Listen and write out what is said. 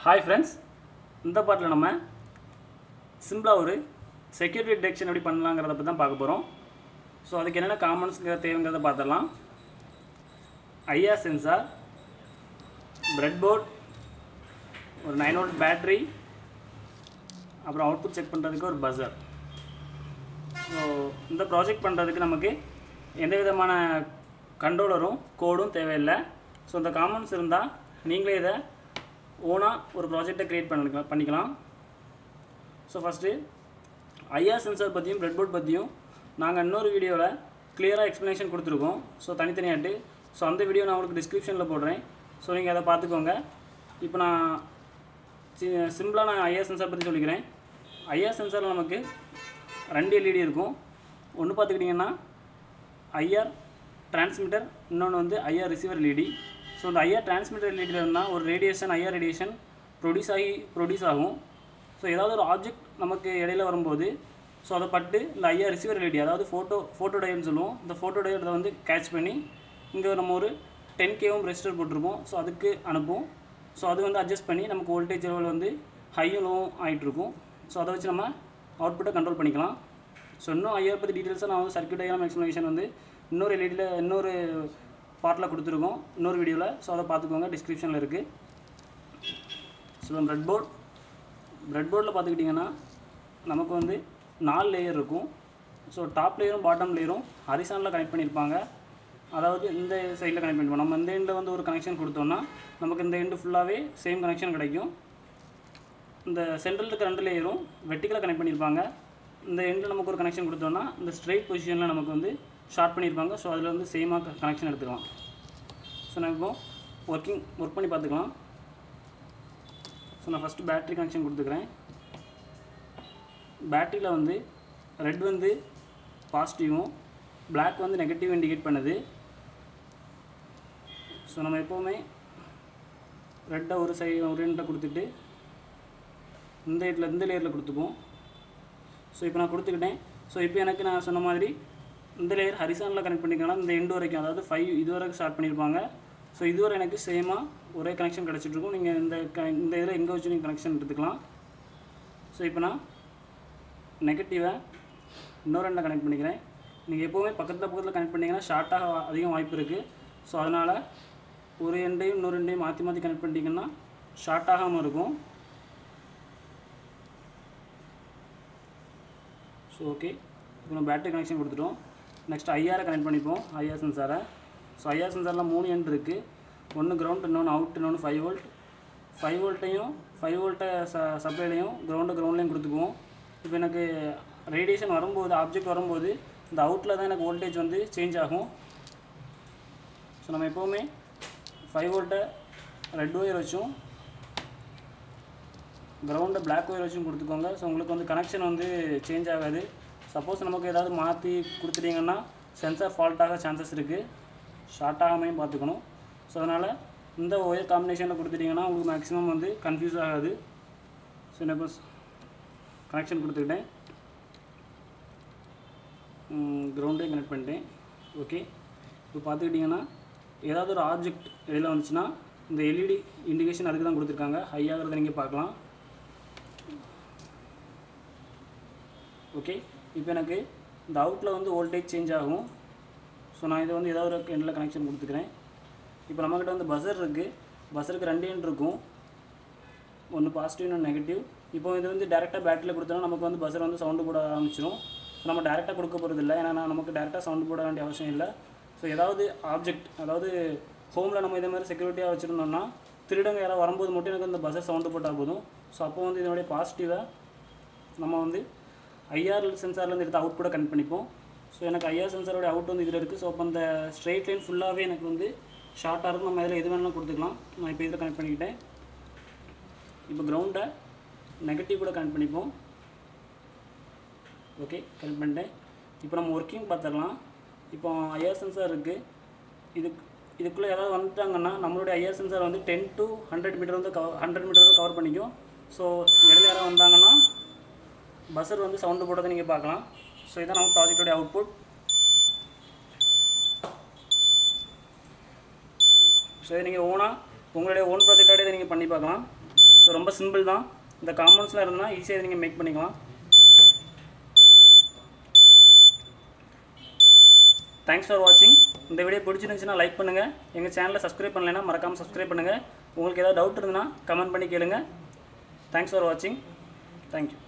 hi friends இந்த பாட்டில் நம்ம சிம்பிளாக ஒரு செக்யூரிட்டி டிடெக்ஷன் எப்படி பண்ணலாங்கிறத பற்றி தான் பார்க்க போகிறோம் ஸோ அதுக்கு என்னென்ன காமன்ஸ்ங்கிற தேவைங்கிறத பார்த்துடலாம் ஐஆர் சென்சார் பிரெட் போர்ட் ஒரு நைன் வோல்ட் பேட்ரி அப்புறம் அவுட்புட் செக் பண்ணுறதுக்கு ஒரு பஸர் ஸோ இந்த ப்ராஜெக்ட் பண்ணுறதுக்கு நமக்கு எந்த விதமான கண்ட்ரோலரும் கோடும் தேவையில்லை ஸோ இந்த காமன்ஸ் இருந்தால் நீங்களே இதை ஓனாக ஒரு ப்ராஜெக்டை க்ரியேட் பண்ணிக்கலாம் பண்ணிக்கலாம் ஸோ ஃபஸ்ட்டு ஐஆர் சென்சார் பற்றியும் பிரெட்போர்ட் பற்றியும் நாங்கள் இன்னொரு வீடியோவில் கிளியராக எக்ஸ்ப்ளனேஷன் கொடுத்துருக்கோம் ஸோ தனித்தனியாட்டு ஸோ அந்த வீடியோ நான் உங்களுக்கு டிஸ்கிரிப்ஷனில் போடுறேன் ஸோ நீங்கள் அதை பார்த்துக்கோங்க இப்போ நான் சிம்பிளாக நான் ஐஆர் சென்சார் பற்றி சொல்லிக்கிறேன் ஐஆர் சென்சாரில் நமக்கு ரெண்டு எல்இடி இருக்கும் ஒன்று பார்த்துக்கிட்டிங்கன்னா ஐஆர் டிரான்ஸ்மிட்டர் இன்னொன்று வந்து ஐஆர் ரிசீவர் எல்இடி ஸோ இந்த ஐஆர் டிரான்ஸ்மிட்டர் எல்இடியில் இருந்தால் ஒரு ரேடியேஷன் ஐஆர் ரேடியேஷன் ப்ரொடியூஸ் ஆகி ப்ரொடியூஸ் ஆகும் ஸோ ஏதாவது ஒரு ஆப்ஜெக்ட் நமக்கு இடையில வரும்போது ஸோ அதை பட்டு இந்த ஐஆர் ரிசீவர் எல்இடி அதாவது ஃபோட்டோ ஃபோட்டோ டயர்னு சொல்லுவோம் இந்த ஃபோட்டோ டயர் வந்து கேட்ச் பண்ணி இங்கே நம்ம ஒரு டென் கேவும் ரெஜிஸ்டர் போட்டிருப்போம் ஸோ அதுக்கு அனுப்பும் ஸோ அது வந்து அட்ஜஸ்ட் பண்ணி நமக்கு வோல்டேஜ் லெவல் வந்து ஹையும் லோவும் ஆகிட்டுருக்கும் ஸோ அதை வச்சு நம்ம அவுட்புட்டை கண்ட்ரோல் பண்ணிக்கலாம் ஸோ இன்னும் ஐஆர் பற்றி டீட்டெயில்ஸாக நான் வந்து சர்க்கியூட் டயக்ராம் எக்ஸ்ப்ளனேஷன் வந்து இன்னொரு எல்இடியில் இன்னொரு பார்ட்டில் கொடுத்துருக்கோம் இன்னொரு வீடியோவில் ஸோ அதை பார்த்துக்கோங்க டிஸ்கிரிப்ஷனில் இருக்குது ஸோ பிரெட் போர்ட் பிரெட் போர்டில் பார்த்துக்கிட்டிங்கன்னா நமக்கு வந்து நாலு லேயர் இருக்கும் ஸோ டாப் லேயரும் பாட்டம் லேயரும் ஹரிசானில் கனெக்ட் பண்ணியிருப்பாங்க அதாவது இந்த சைடில் கனெக்ட் பண்ணிப்போம் நம்ம இந்த எண்டில் வந்து ஒரு கனெக்ஷன் கொடுத்தோம்னா நமக்கு இந்த எண்டு ஃபுல்லாகவே சேம் கனெக்ஷன் கிடைக்கும் இந்த சென்ட்ரல் இருக்க ரெண்டு லேயரும் வெட்டிக்கலாக கனெக்ட் பண்ணியிருப்பாங்க இந்த எண்டில் நமக்கு ஒரு கனெக்ஷன் கொடுத்தோம்னா இந்த ஸ்ட்ரைட் பொசிஷனில் நமக்கு வந்து ஷார்ட் பண்ணியிருப்பாங்க ஸோ அதில் வந்து சேமாக கனெக்ஷன் எடுத்துக்கலாம் ஸோ நான் இப்போ ஒர்க்கிங் ஒர்க் பண்ணி பார்த்துக்கலாம் ஸோ நான் ஃபஸ்ட்டு பேட்ரி கனெக்ஷன் கொடுத்துக்கிறேன் பேட்டரியில் வந்து ரெட் வந்து பாசிட்டிவும் Black வந்து நெகட்டிவ் இண்டிகேட் பண்ணுது ஸோ நம்ம எப்போவுமே ரெட்டை ஒரு சை ஒரு எண்ட்டை கொடுத்துட்டு இந்த இதில் இந்த லேயரில் கொடுத்துப்போம் ஸோ இப்போ நான் கொடுத்துக்கிட்டேன் ஸோ இப்போ எனக்கு நான் சொன்ன மாதிரி இந்த லேயர் ஹரிசானில் கனெக்ட் பண்ணிக்கலாம் இந்த எண்டு வரைக்கும் அதாவது ஃபைவ் இது வரைக்கும் ஸ்டார்ட் பண்ணியிருப்பாங்க ஸோ இதுவரை எனக்கு சேமாக ஒரே கனெக்ஷன் கிடச்சிட்ருக்கும் நீங்கள் இந்த க இந்த இதில் எங்கே வச்சு நீங்கள் கனெக்ஷன் எடுத்துக்கலாம் ஸோ இப்போ நான் நெகட்டிவை இன்னொரு ரெண்டை கனெக்ட் பண்ணிக்கிறேன் நீங்கள் எப்போவுமே பக்கத்தில் பக்கத்தில் கனெக்ட் பண்ணிங்கன்னா ஷார்ட்டாக அதிகம் வாய்ப்பு இருக்குது ஸோ அதனால் ஒரு எண்டையும் இன்னொரு ரெண்டையும் மாற்றி மாற்றி கனெக்ட் பண்ணிட்டீங்கன்னா ஷார்ட் ஆகாமல் இருக்கும் ஸோ ஓகே இப்போ நம்ம பேட்டரி கனெக்ஷன் கொடுத்துட்டோம் நெக்ஸ்ட் ஐஆரை கனெக்ட் பண்ணிப்போம் ஐஆர் சென்சாரை ஸோ ஐஆர் சென்சாரில் மூணு எண்ட் இருக்குது ஒன்று கிரவுண்ட் இன்னொன்று அவுட் இன்னொன்று ஃபைவ் வோல்ட் ஃபைவ் வோல்ட்டையும் ஃபைவ் வோல்ட்டை ச சப்ளைலையும் கிரவுண்டு கிரவுண்ட்லையும் கொடுத்துக்குவோம் இப்போ எனக்கு ரேடியேஷன் வரும்போது ஆப்ஜெக்ட் வரும்போது இந்த அவுட்டில் தான் எனக்கு வோல்டேஜ் வந்து சேஞ்ச் ஆகும் ஸோ நம்ம எப்போவுமே ஃபைவ் வோல்ட்டை ரெட் ஒயர் வச்சும் கிரவுண்டை பிளாக் ஒயர் வச்சும் கொடுத்துக்கோங்க ஸோ உங்களுக்கு வந்து கனெக்ஷன் வந்து சேஞ்ச் ஆகாது சப்போஸ் நமக்கு ஏதாவது மாற்றி கொடுத்துட்டீங்கன்னா சென்சார் ஃபால்ட் ஆக சான்சஸ் இருக்குது ஷார்ட் ஆகாமையும் பார்த்துக்கணும் ஸோ அதனால் இந்த ஒயர் காம்பினேஷனில் கொடுத்துட்டிங்கன்னா உங்களுக்கு மேக்ஸிமம் வந்து கன்ஃபியூஸ் ஆகாது ஸோ நான் இப்போ கனெக்ஷன் கொடுத்துக்கிட்டேன் கிரவுண்டையும் கனெக்ட் பண்ணிட்டேன் ஓகே இப்போ பார்த்துக்கிட்டிங்கன்னா ஏதாவது ஒரு ஆப்ஜெக்ட் இடையில வந்துச்சுன்னா இந்த எல்இடி இண்டிகேஷன் அதுக்கு தான் கொடுத்துருக்காங்க ஹையாகிறத நீங்கள் பார்க்கலாம் ஓகே இப்போ எனக்கு இந்த அவுட்டில் வந்து வோல்டேஜ் சேஞ்ச் ஆகும் ஸோ நான் இதை வந்து ஏதாவது ஒரு எண்டில் கனெக்ஷன் கொடுத்துக்கிறேன் இப்போ நம்மக்கிட்ட வந்து பஸர் இருக்குது பஸருக்கு ரெண்டு எண்ட் இருக்கும் ஒன்று பாசிட்டிவ் இன்னொன்று நெகட்டிவ் இப்போ இது வந்து டேரெக்டாக பேட்டரியில் கொடுத்தோன்னா நமக்கு வந்து பஸர் வந்து சவுண்டு போட ஆரம்பிச்சிடும் நம்ம டேரெக்டாக கொடுக்க போகிறது இல்லை ஏன்னா நான் நமக்கு டேரெக்டாக சவுண்டு போட வேண்டிய அவசியம் இல்லை ஸோ ஏதாவது ஆப்ஜெக்ட் அதாவது ஹோமில் நம்ம இதே மாதிரி செக்யூரிட்டியாக வச்சுருந்தோம்னா திருடங்க யாராவது வரும்போது மட்டும் எனக்கு அந்த பஸ்ஸர் சவுண்டு போட்டால் போதும் ஸோ அப்போ வந்து இதனுடைய பாசிட்டிவை நம்ம வந்து ஐஆர் சென்சார்லேருந்து எடுத்து அவுட் கூட கனெக்ட் பண்ணிப்போம் ஸோ எனக்கு ஐஆர் சென்சாரோட அவுட் வந்து இதில் இருக்குது ஸோ அப்போ அந்த ஸ்ட்ரெயிட் லைன் ஃபுல்லாகவே எனக்கு வந்து ஷார்ட்டாக இருக்கும் நம்ம இதில் எது வேணாலும் கொடுத்துக்கலாம் நான் இப்போ இதில் கனெக்ட் பண்ணிக்கிட்டேன் இப்போ கிரவுண்டை நெகட்டிவ் கூட கனெக்ட் பண்ணிப்போம் ஓகே கனெக்ட் பண்ணிட்டேன் இப்போ நம்ம ஒர்க்கிங் பார்த்துடலாம் இப்போ ஐஆர் சென்சார் இருக்குது இதுக்கு இதுக்குள்ளே யாராவது வந்துட்டாங்கன்னா நம்மளுடைய ஐஆர் சென்சார் வந்து டென் டு ஹண்ட்ரட் மீட்டர் வந்து கவர் ஹண்ட்ரட் மீட்டர் வந்து கவர் பண்ணிக்கும் ஸோ இடையில யாராவது வந்தாங்கன்னா பஸ்ஸர் வந்து சவுண்டு போட்டதை நீங்கள் பார்க்கலாம் ஸோ இதான் நம்ம ப்ராஜெக்டோடைய அவுட்புட் ஸோ இதை நீங்கள் ஓனாக உங்களுடைய ஓன் ப்ராஜெக்டாக இதை நீங்கள் பண்ணி பார்க்கலாம் ஸோ ரொம்ப சிம்பிள் தான் இந்த காம்பவுண்ட்ஸ்லாம் இருந்தால் ஈஸியாக நீங்கள் மேக் பண்ணிக்கலாம் தேங்க்ஸ் ஃபார் வாட்சிங் இந்த வீடியோ பிடிச்சிருந்துச்சுன்னா லைக் பண்ணுங்கள் எங்கள் சேனலை சப்ஸ்கிரைப் பண்ணலைன்னா மறக்காமல் சப்ஸ்கிரைப் பண்ணுங்கள் உங்களுக்கு ஏதாவது டவுட் இருந்ததுன்னா கமெண்ட் பண்ணி கேளுங்க தேங்க்ஸ் ஃபார் வாட்சிங் தேங்க்யூ